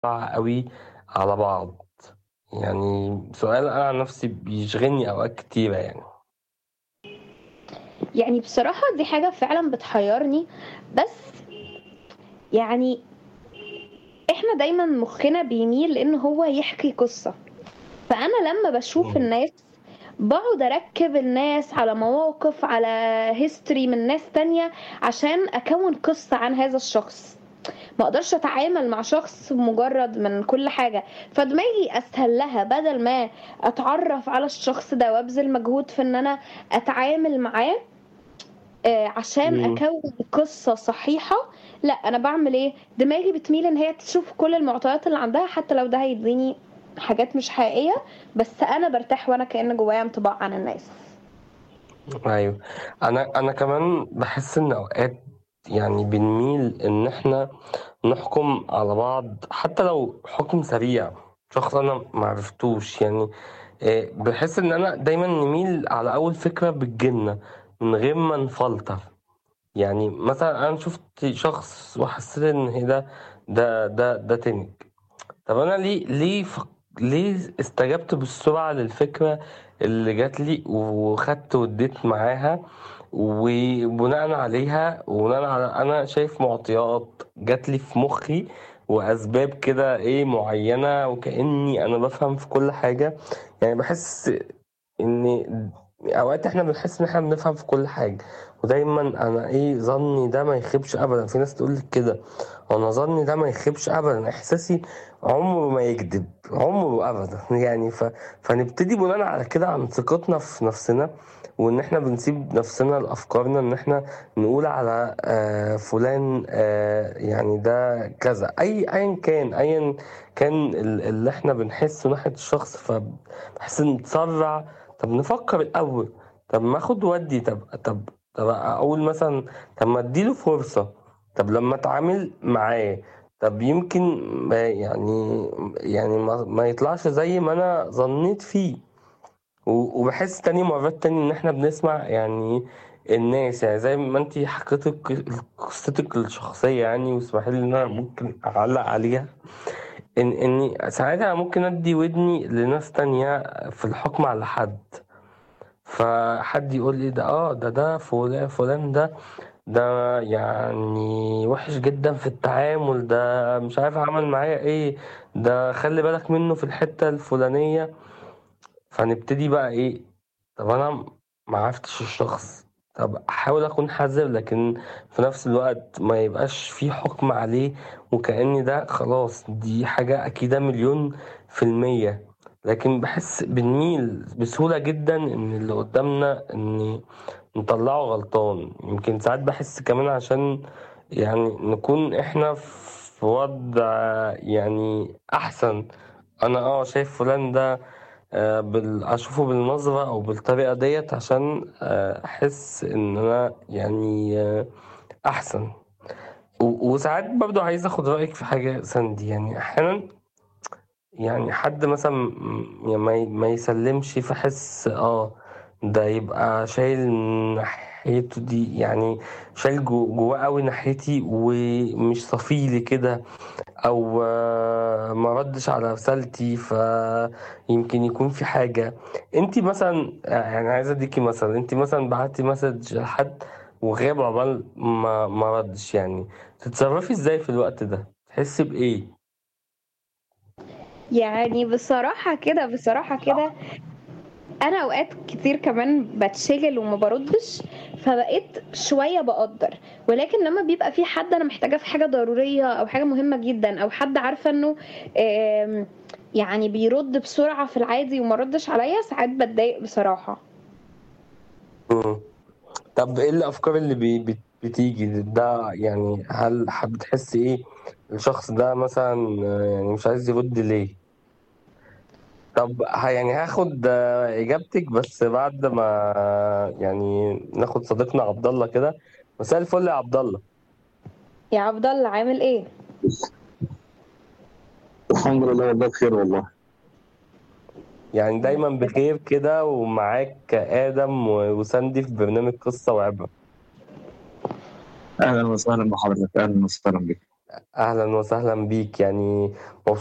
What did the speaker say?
قوي على بعض يعني سؤال انا عن نفسي بيشغلني اوقات كتيرة يعني يعني بصراحة دي حاجة فعلا بتحيرني بس يعني احنا دايما مخنا بيميل لان هو يحكي قصة فانا لما بشوف مم. الناس بقعد اركب الناس على مواقف على هيستوري من ناس تانية عشان اكون قصة عن هذا الشخص ما اقدرش اتعامل مع شخص مجرد من كل حاجة فدماغي اسهل لها بدل ما اتعرف على الشخص ده وابذل مجهود في ان انا اتعامل معاه آه، عشان مم. اكون قصة صحيحة لا انا بعمل ايه دماغي بتميل ان هي تشوف كل المعطيات اللي عندها حتى لو ده هيديني حاجات مش حقيقية بس انا برتاح وانا كأن جوايا انطباع عن الناس ايوه انا انا كمان بحس ان اوقات يعني بنميل ان احنا نحكم على بعض حتى لو حكم سريع شخص انا معرفتوش يعني إيه، بحس ان انا دايما نميل على اول فكرة بالجنة من غير ما نفلتر يعني مثلا انا شفت شخص وحسيت ان هي ده ده ده ده تنك طب انا ليه ليه فك... ليه استجبت بالسرعه للفكره اللي جات لي وخدت واديت معاها وبناء عليها وبناء على انا شايف معطيات جات لي في مخي واسباب كده ايه معينه وكاني انا بفهم في كل حاجه يعني بحس ان اوقات احنا بنحس ان احنا بنفهم في كل حاجه ودايما انا ايه ظني ده ما يخيبش ابدا في ناس تقول لك كده انا ظني ده ما يخيبش ابدا احساسي عمره ما يكذب عمره ابدا يعني ف... فنبتدي بناء على كده عن ثقتنا في نفسنا وان احنا بنسيب نفسنا لافكارنا ان احنا نقول على آه فلان آه يعني ده كذا اي ايا كان ايا كان ال- اللي احنا بنحسه ناحيه الشخص فبحس نتسرع طب نفكر الاول طب ما اخد ودي طب طب طب اقول مثلا طب ما اديله فرصه طب لما اتعامل معاه طب يمكن ما يعني يعني ما, ما يطلعش زي ما انا ظنيت فيه و- وبحس تاني مرات تاني ان احنا بنسمع يعني الناس يعني زي ما انتي حكيتي ق- قصتك الشخصية يعني واسمحي لي ان انا ممكن اعلق عليها ان اني ساعتها ممكن ادي ودني لناس تانية في الحكم على حد فحد يقول لي ده اه ده ده فلان فلان ده ده يعني وحش جدا في التعامل ده مش عارف عمل معايا ايه ده خلي بالك منه في الحتة الفلانية فنبتدي بقى ايه طب انا ما عرفتش الشخص طب احاول اكون حذر لكن في نفس الوقت ما يبقاش في حكم عليه وكأن ده خلاص دي حاجة اكيدة مليون في المية لكن بحس بنميل بسهولة جدا ان اللي قدامنا ان نطلعه غلطان يمكن ساعات بحس كمان عشان يعني نكون احنا في وضع يعني احسن انا اه شايف فلان ده آه، بال... اشوفه بالنظرة او بالطريقة ديت عشان آه، احس ان انا يعني آه، احسن و... وساعات برضو عايز اخد رأيك في حاجة سندي يعني احيانا يعني حد مثلا م- يعني ما ي- ما يسلمش فحس اه ده يبقى شايل من ناحيته دي يعني شايل جو- جواه قوي ناحيتي ومش صفيلي كده او آه، ما ردش على رسالتي فيمكن يكون في حاجة انتي مثلا يعني عايز اديكي مثلا انتي مثلا بعتي مسج لحد وغاب عقبال ما ما ردش يعني تتصرفي ازاي في الوقت ده تحسي بايه يعني بصراحة كده بصراحة كده انا اوقات كتير كمان بتشغل وما بردش فبقيت شويه بقدر ولكن لما بيبقى في حد انا محتاجه في حاجه ضروريه او حاجه مهمه جدا او حد عارفه انه آم، يعني بيرد بسرعه في العادي وما ردش عليا ساعات بتضايق بصراحه مم. طب ايه الافكار اللي بي بت- بتيجي ده يعني هل حابة تحسي ايه الشخص ده مثلا آه، يعني مش عايز يرد ليه طب ه- يعني هاخد آه، اجابتك بس بعد ما يعني ناخد صديقنا عبد الله كده مساء الفل يا عبد الله يا عبد الله عامل ايه الحمد لله والله بخير والله يعني دايما بخير كده ومعاك ادم و- وساندي في برنامج قصة وعبرة اهلا وسهلا بحضرتك اهلا وسهلا بك اهلا وسهلا بيك يعني